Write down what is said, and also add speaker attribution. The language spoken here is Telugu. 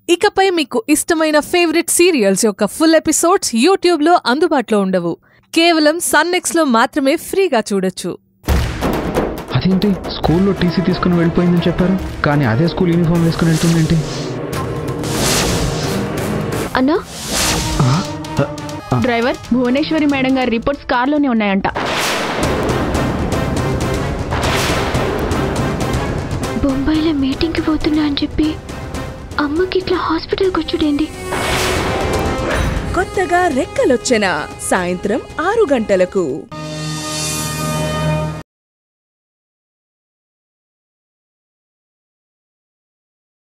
Speaker 1: ఇకపై మీకు ఇష్టమైన ఫేవరెట్ సీరియల్స్ యొక్క ఫుల్ ఎపిసోడ్స్ యూట్యూబ్లో అందుబాటులో ఉండవు కేవలం సన్నెక్స్లో మాత్రమే ఫ్రీగా చూడొచ్చు
Speaker 2: అదేంటి స్కూల్లో టీసీ తీసుకుని వెళ్ళిపోయిందని చెప్పారు కానీ అదే స్కూల్ యూనిఫామ్ వేసుకుని వెళ్తుందేంటి
Speaker 3: అన్నా
Speaker 4: డ్రైవర్ భువనేశ్వరి మేడం గారి రిపోర్ట్స్ కార్లోనే ఉన్నాయంట
Speaker 3: బొంబాయిలో మీటింగ్కి పోతున్నా అని చెప్పి అమ్మకి ఇట్లా హాస్పిటల్కి వచ్చుడేంది
Speaker 5: కొత్తగా రెక్కలొచ్చెన సాయంత్రం ఆరు గంటలకు